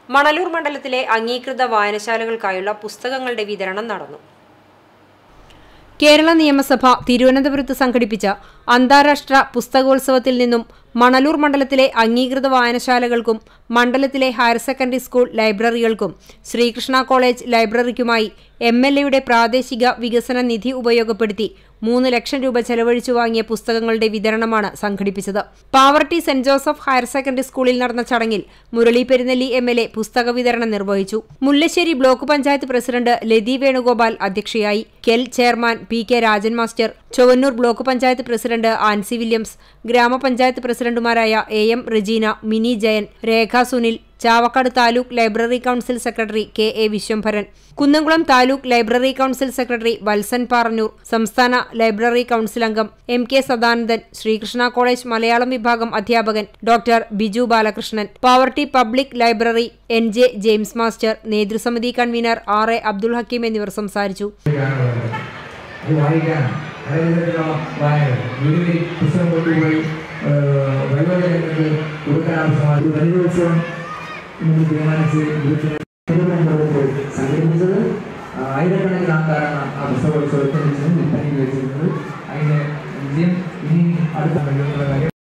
മണലൂർ മണ്ഡലത്തിലെ അംഗീകൃത വായനശാലകൾക്കായുള്ള പുസ്തകങ്ങളുടെ വിതരണം നടന്നു കേരള നിയമസഭ തിരുവനന്തപുരത്ത് സംഘടിപ്പിച്ച അന്താരാഷ്ട്ര പുസ്തകോത്സവത്തിൽ നിന്നും മണലൂർ മണ്ഡലത്തിലെ അംഗീകൃത വായനശാലകൾക്കും മണ്ഡലത്തിലെ ഹയർ സെക്കൻഡറി സ്കൂൾ ലൈബ്രറികൾക്കും ശ്രീകൃഷ്ണ കോളേജ് ലൈബ്രറിക്കുമായി എം എൽ എയുടെ പ്രാദേശിക വികസന നിധി ഉപയോഗപ്പെടുത്തി മൂന്ന് ലക്ഷം രൂപ ചെലവഴിച്ചു വാങ്ങിയ പുസ്തകങ്ങളുടെ വിതരണമാണ് സംഘടിപ്പിച്ചത് Pavaratty Saint Joseph higher secondary സ്കൂളിൽ നടന്ന ചടങ്ങിൽ Murali Perunnelli M L A പുസ്തക വിതരണം നിർവഹിച്ചു മുല്ലശ്ശേരി ബ്ലോക്ക് പഞ്ചായത്ത് പ്രസിഡന്റ് ലതി വേണുഗോപാൽ അധ്യക്ഷയായി KEL chairman P K Rajan master Chowwannur block panchayat president Ancy Williams ഗ്രാമപഞ്ചായത്ത് പ്രസിഡന്റുമാരായ A M Rejeena Mini Jayan Rekha Sunil Chavakkad taluk library council secretary K A Viswambharan Kunnamkulam taluk library council secretary Valsan Parannur സംസ്ഥാന ലൈബ്രറി കൌൺസിൽ അംഗം M K Sadanandan Sreekrishna college Malayalam വിഭാഗം അധ്യാപകൻ doctor Biju Balakrishnan Pavaratty public library N J James master നേതൃസമിതി convener R A Abdul Hakeem എന്നിവർ സംസാരിച്ചു അത് വായിക്കാൻ പലവിധത്തിലുള്ള വായന വീട്ടിൽ പുസ്തകം കൊണ്ടുപോയി വൈദ്യുതി കൊടുക്കാൻ ആവശ്യമായ ഒരു വനിതോത്സവം നമ്മൾ തീരുമാനിച്ച് ഗ്രൂപ്പിനെ തിരുവനന്തപുരത്ത് സംഘടിപ്പിച്ചത് ആയിരക്കണക്കിന് ആൾക്കാരാണ് ആ പുസ്തകോത്സവത്തിൽ വിൽപ്പനയ്ക്ക് വെച്ചിരുന്നത് അതിന്റെ വിജയം ഇനി അടുത്ത കഴിയുന്നുള്ള കാര്യം